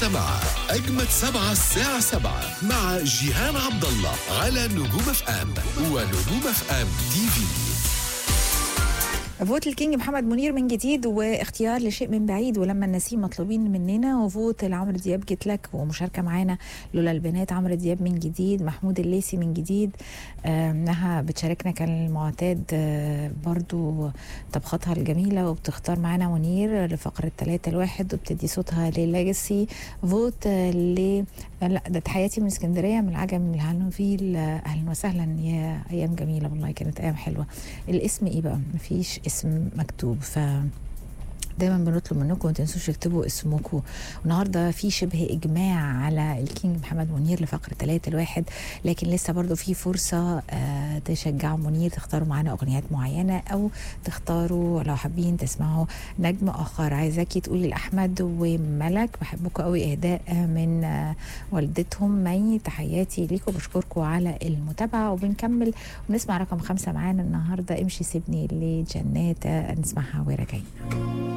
مع أجمد سبعة الساعة سبعة مع جيهان عبد الله على نجوم اف ام ونجوم اف ام تي في فوت الكينج محمد منير من جديد واختيار لشيء من بعيد ولما النسيم مطلوبين مننا وفوت لعمرو دياب جيت لك ومشاركه معانا لولا البنات عمرو دياب من جديد محمود الليسي من جديد آه، انها بتشاركنا كان المعتاد آه، برضو طبختها الجميله وبتختار معانا منير لفقره ثلاثة الواحد وبتدي صوتها لليجاسي فوت آه، ل لا ده حياتي من اسكندريه من العجم من الهانوفيل آه، اهلا وسهلا يا ايام جميله والله كانت ايام حلوه الاسم ايه بقى مفيش اسم مكتوب ف دايما بنطلب منكم ما تنسوش تكتبوا اسمكم النهارده في شبه اجماع على الكينج محمد منير لفقره ثلاثة الواحد لكن لسه برضو في فرصه آه تشجعوا منير تختاروا معانا اغنيات معينه او تختاروا لو حابين تسمعوا نجم اخر عايزاكي تقولي لاحمد وملك بحبكم قوي اهداء من آه والدتهم مي تحياتي ليكم بشكركم على المتابعه وبنكمل ونسمع رقم خمسه معانا النهارده امشي سيبني لجنات آه، نسمعها وراجعين